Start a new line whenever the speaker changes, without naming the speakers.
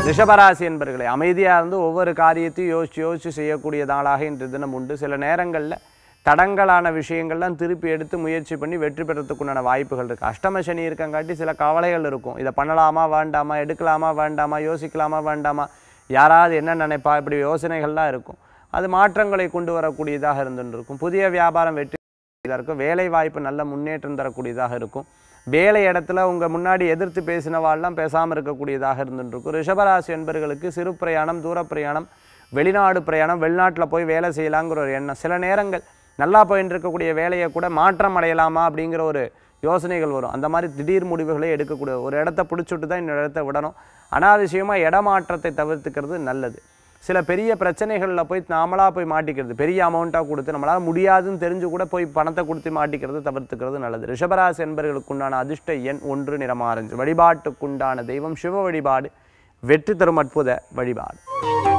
ரிஷபராசி என்பர்களே அமைதியாக இருந்து ஒவ்வொரு காரியத்தையும் யோசிச்சு யோசிச்சு செய்யக்கூடிய நாளாக இன்று தினம் உண்டு சில நேரங்களில் தடங்கலான விஷயங்கள்லாம் திருப்பி எடுத்து முயற்சி பண்ணி வெற்றி பெறத்துக்குண்டான வாய்ப்புகள் இருக்குது அஷ்டம சனி இருக்கங்காட்டி சில கவலைகள் இருக்கும் இதை பண்ணலாமா வேண்டாமா எடுக்கலாமா வேண்டாமா யோசிக்கலாமா வேண்டாமா யாராவது என்ன நினைப்பா இப்படி யோசனைகள்லாம் இருக்கும் அது மாற்றங்களை கொண்டு வரக்கூடியதாக இருந்துட்டு இருக்கும் புதிய வியாபாரம் வெற்றி இதாக இருக்கும் வேலை வாய்ப்பு நல்ல முன்னேற்றம் தரக்கூடியதாக இருக்கும் வேலை இடத்துல உங்கள் முன்னாடி எதிர்த்து பேசினவாள்லாம் பேசாமல் இருக்கக்கூடியதாக இருந்துட்டு இருக்கும் ரிஷபராசி என்பர்களுக்கு சிறு பிரயாணம் தூர பிரயாணம் வெளிநாடு பிரயாணம் வெளிநாட்டில் போய் வேலை செய்யலாங்கிற ஒரு எண்ணம் சில நேரங்கள் நல்லா போயின்னு இருக்கக்கூடிய வேலையை கூட மாற்றம் அடையலாமா அப்படிங்கிற ஒரு யோசனைகள் வரும் அந்த மாதிரி திடீர் முடிவுகளை எடுக்கக்கூடிய ஒரு இடத்த பிடிச்சிட்டு தான் இன்னொரு இடத்த விடணும் அனாவசியமாக இடமாற்றத்தை தவிர்த்துக்கிறது நல்லது சில பெரிய பிரச்சனைகளில் போய் நாமளாக போய் மாட்டிக்கிறது பெரிய அமௌண்ட்டாக கொடுத்து நம்மளால் முடியாதுன்னு தெரிஞ்சு கூட போய் பணத்தை கொடுத்து மாட்டிக்கிறது தவிர்த்துக்கிறது நல்லது ரிஷபராசி என்பர்களுக்குண்டான அதிர்ஷ்ட எண் ஒன்று நிறமாரஞ்சு வழிபாட்டுக்குண்டான தெய்வம் சிவ வழிபாடு வெற்றி தரும் அற்புத வழிபாடு